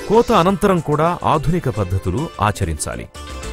కోత అనంతరం కూడా ఆధునిక పద్ధతులు ఆచరించాలి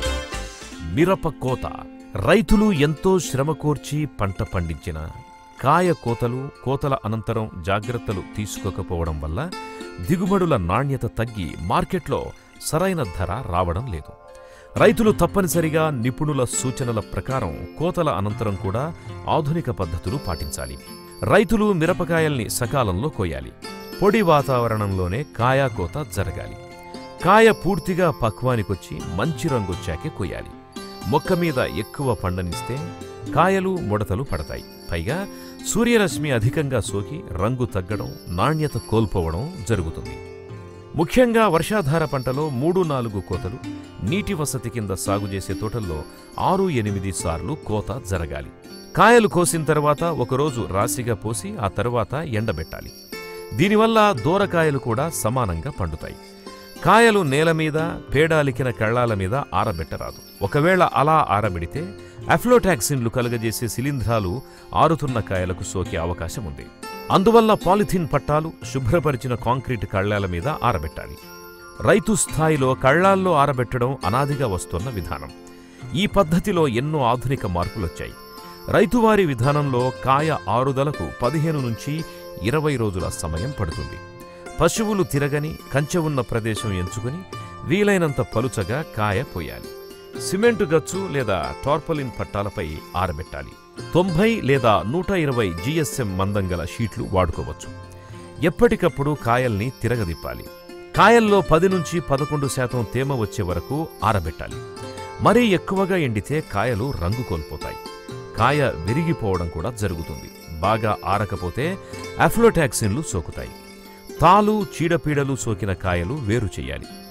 మిరప కోత రైతులు ఎంతో శ్రమ కోర్చి పంట పండించిన కాయ కోతలు కోతల అనంతరం జాగ్రత్తలు తీసుకోకపోవడం వల్ల దిగుబడుల నాణ్యత తగ్గి మార్కెట్లో సరైన ధర రావడం లేదు రైతులు తప్పనిసరిగా నిపుణుల సూచనల ప్రకారం కోతల అనంతరం కూడా ఆధునిక పద్ధతులు పాటించాలి రైతులు మిరపకాయల్ని సకాలంలో కోయాలి పొడి వాతావరణంలోనే కాయా కోత జరగాలి కాయ పూర్తిగా పక్వానికొచ్చి మంచి రంగొచ్చాకే కొయ్యాలి మొక్క మీద ఎక్కువ పండనిస్తే కాయలు ముడతలు పడతాయి పైగా సూర్యరశ్మి అధికంగా సోకి రంగు తగ్గడం నాణ్యత కోల్పోవడం జరుగుతుంది ముఖ్యంగా వర్షాధార పంటలో మూడు నాలుగు కోతలు నీటి వసతి కింద సాగు చేసే తోటల్లో ఆరు ఎనిమిది సార్లు కోత జరగాలి కాయలు కోసిన తర్వాత ఒకరోజు రాశిగా పోసి ఆ తర్వాత ఎండబెట్టాలి దీనివల్ల దూరకాయలు కూడా సమానంగా పండుతాయి కాయలు నేల మీద పేడాలికిన కళ్ళాల మీద ఆరబెట్టరాదు ఒకవేళ అలా ఆరబెడితే అఫ్లోటాక్సిన్లు కలుగజేసే శిలీంధ్రాలు ఆరుతున్న కాయలకు సోకే అవకాశం ఉంది అందువల్ల పాలిథిన్ పట్టాలు శుభ్రపరిచిన కాంక్రీట్ కళ్ళాల మీద ఆరబెట్టాలి రైతు స్థాయిలో కళ్ళాల్లో ఆరబెట్టడం అనాదిగా వస్తున్న విధానం ఈ పద్ధతిలో ఎన్నో ఆధునిక మార్పులొచ్చాయి రైతువారి విధానంలో కాయ ఆరుదలకు పదిహేను నుంచి ఇరవై రోజుల సమయం పడుతుంది పశువులు తిరగని కంచె ఉన్న ప్రదేశం ఎంచుకుని వీలైనంత పలుచగా కాయ పోయాలి సిమెంటు గచ్చు లేదా టార్పలిన్ పట్టాలపై ఆరబెట్టాలి తొంభై లేదా నూట ఇరవై జిఎస్ఎం మందం గల షీట్లు వాడుకోవచ్చు ఎప్పటికప్పుడు కాయల్ని తిరగదిప్పాలి కాయల్లో పది నుంచి పదకొండు శాతం తేమ వచ్చే వరకు ఆరబెట్టాలి మరీ ఎక్కువగా ఎండితే కాయలు రంగు కోల్పోతాయి కాయ విరిగిపోవడం కూడా జరుగుతుంది బాగా ఆరకపోతే అఫ్లోటాక్సిన్లు సోకుతాయి తాలు చీడపీడలు సోకిన కాయలు వేరు చేయాలి